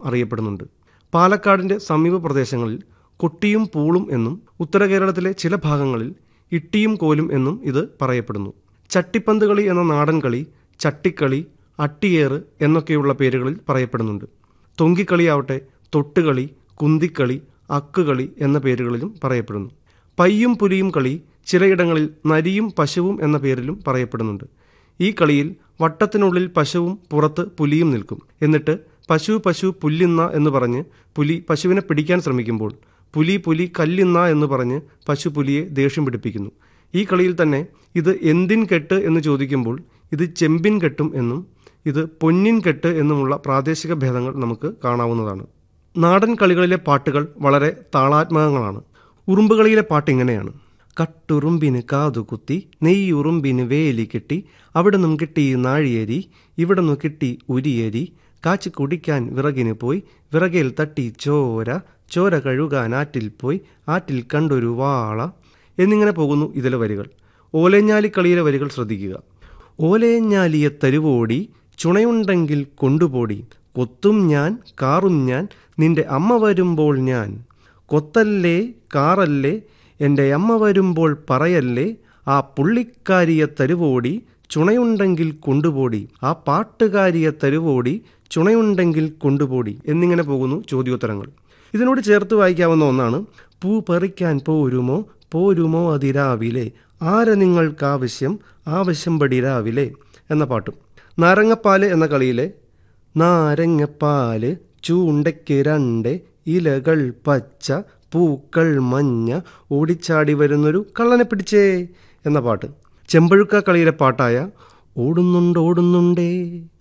അറിയപ്പെടുന്നുണ്ട് പാലക്കാടിൻ്റെ സമീപ പ്രദേശങ്ങളിൽ കൊട്ടിയും പൂളും എന്നും ഉത്തര കേരളത്തിലെ ചില ഭാഗങ്ങളിൽ ഇട്ടിയും കോലും എന്നും ഇത് പറയപ്പെടുന്നു ചട്ടിപ്പന്ത് കളി എന്ന നാടൻ കളി ചട്ടിക്കളി അട്ടിയേറ് എന്നൊക്കെയുള്ള പേരുകളിൽ പറയപ്പെടുന്നുണ്ട് തൊങ്കിക്കളിയാവട്ടെ തൊട്ടുകളി കുന്തിക്കളി അക്കുകളി എന്ന പേരുകളിലും പറയപ്പെടുന്നു പയ്യും പുലിയും കളി ചിലയിടങ്ങളിൽ നരിയും പശുവും എന്ന പേരിലും പറയപ്പെടുന്നുണ്ട് ഈ കളിയിൽ വട്ടത്തിനുള്ളിൽ പശുവും പുറത്ത് പുലിയും നിൽക്കും എന്നിട്ട് പശു പശു പുല്ലിന്ന എന്ന് പറഞ്ഞ് പുലി പശുവിനെ പിടിക്കാൻ ശ്രമിക്കുമ്പോൾ പുലി പുലി കല്ലിന്ന എന്ന് പറഞ്ഞ് പശു പുലിയെ ദേഷ്യം പിടിപ്പിക്കുന്നു ഈ കളിയിൽ തന്നെ ഇത് എന്തിൻ കെട്ട് എന്ന് ചോദിക്കുമ്പോൾ ഇത് ചെമ്പിൻ കെട്ടും എന്നും ഇത് പൊന്നിൻ കെട്ട് എന്നുമുള്ള പ്രാദേശിക ഭേദങ്ങൾ നമുക്ക് കാണാവുന്നതാണ് നാടൻ കളികളിലെ പാട്ടുകൾ വളരെ താളാത്മകങ്ങളാണ് ഉറുമ്പുകളിയിലെ പാട്ട് ഇങ്ങനെയാണ് കട്ടുറുമ്പിന് കാതുകുത്തി നെയ്യുറുമ്പിന് വേലി കെട്ടി അവിടെ നിന്നും കിട്ടി നാഴിയരി ഇവിടെ നിന്നു കിട്ടി ഉരിയരി കാച്ചി കുടിക്കാൻ വിറകിന് പോയി വിറകയിൽ തട്ടി ചോര ചോര കഴുകാൻ ആറ്റിൽ പോയി ആറ്റിൽ കണ്ടൊരു വാള എന്നിങ്ങനെ പോകുന്നു ഇതിലെ വരികൾ ഓലഞ്ഞാലി കളിയിലെ വരികൾ ശ്രദ്ധിക്കുക ഓലയഞ്ഞാലിയെ തരുവോടി ചുണയുണ്ടെങ്കിൽ കൊണ്ടുപോടി കൊത്തും ഞാൻ കാറും ഞാൻ നിന്റെ അമ്മ വരുമ്പോൾ ഞാൻ കൊത്തല്ലേ കാറല്ലേ എൻ്റെ അമ്മ വരുമ്പോൾ പറയല്ലേ ആ പുള്ളിക്കാരിയെ തരുവോടി ചുണയുണ്ടെങ്കിൽ കൊണ്ടുപോടി ആ പാട്ടുകാരിയെ തരുവോടി ചുണയുണ്ടെങ്കിൽ കൊണ്ടുപോടി എന്നിങ്ങനെ പോകുന്നു ചോദ്യോത്തരങ്ങൾ ഇതിനോട് ചേർത്ത് വായിക്കാവുന്ന ഒന്നാണ് പൂ പറിക്കാൻ പോരുമോ പോരുമോ അതിരാവിലെ ആരെ നിങ്ങൾക്കാവശ്യം ആവശ്യം പടി രാവിലെ എന്ന പാട്ടും നാരങ്ങപ്പാല് എന്ന കളിയിലെ നാരങ്ങപ്പാല് ചൂണ്ടയ്ക്ക് രണ്ട് ഇലകൾ പച്ച പൂക്കൾ മഞ്ഞ ഓടിച്ചാടി വരുന്നൊരു കള്ളനെ പിടിച്ചേ എന്ന പാട്ട് ചെമ്പഴുക്ക കളിയിലെ പാട്ടായ ഓടുന്നുണ്ട് ഓടുന്നുണ്ടേ